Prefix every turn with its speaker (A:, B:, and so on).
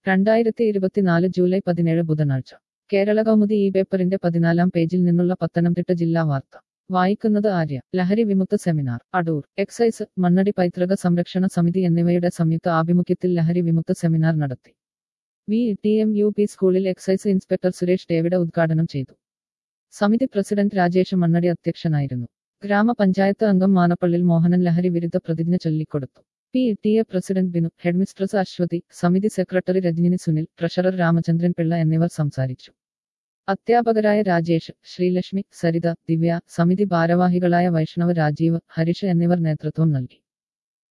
A: രണ്ടായിരത്തി ഇരുപത്തിനാല് ജൂലൈ പതിനേഴ് ബുധനാഴ്ച കേരള കൗമുദി ഈ പേപ്പറിന്റെ പതിനാലാം പേജിൽ നിന്നുള്ള പത്തനംതിട്ട ജില്ലാ വാർത്ത വായിക്കുന്നത് ആര്യ ലഹരി വിമുക്ത സെമിനാർ അടൂർ എക്സൈസ് മണ്ണടി പൈതൃക സംരക്ഷണ സമിതി എന്നിവയുടെ സംയുക്ത ആഭിമുഖ്യത്തിൽ ലഹരി വിമുക്ത സെമിനാർ നടത്തി V T M U P സ്കൂളിൽ എക്സൈസ് ഇൻസ്പെക്ടർ സുരേഷ് ഡേവിഡ് ഉദ്ഘാടനം ചെയ്തു സമിതി പ്രസിഡന്റ് രാജേഷ് മണ്ണടി അധ്യക്ഷനായിരുന്നു ഗ്രാമപഞ്ചായത്ത് അംഗം മാനപ്പള്ളിൽ മോഹനൻ ലഹരി വിരുദ്ധ പ്രതിജ്ഞ ചൊല്ലിക്കൊടുത്തു P T A president Binu headmistress Aswathy സമിതി സെക്രട്ടറി രജനിനി സുനിൽ ട്രഷറർ രാമചന്ദ്രൻ പിള്ള എന്നിവർ സംസാരിച്ചു അധ്യാപകരായ രാജേഷ് ശ്രീലക്ഷ്മി സരിത ദിവ്യ സമിതി ഭാരവാഹികളായ വൈഷ്ണവ് രാജീവ് ഹരിഷ് എന്നിവർ നേതൃത്വം നൽകി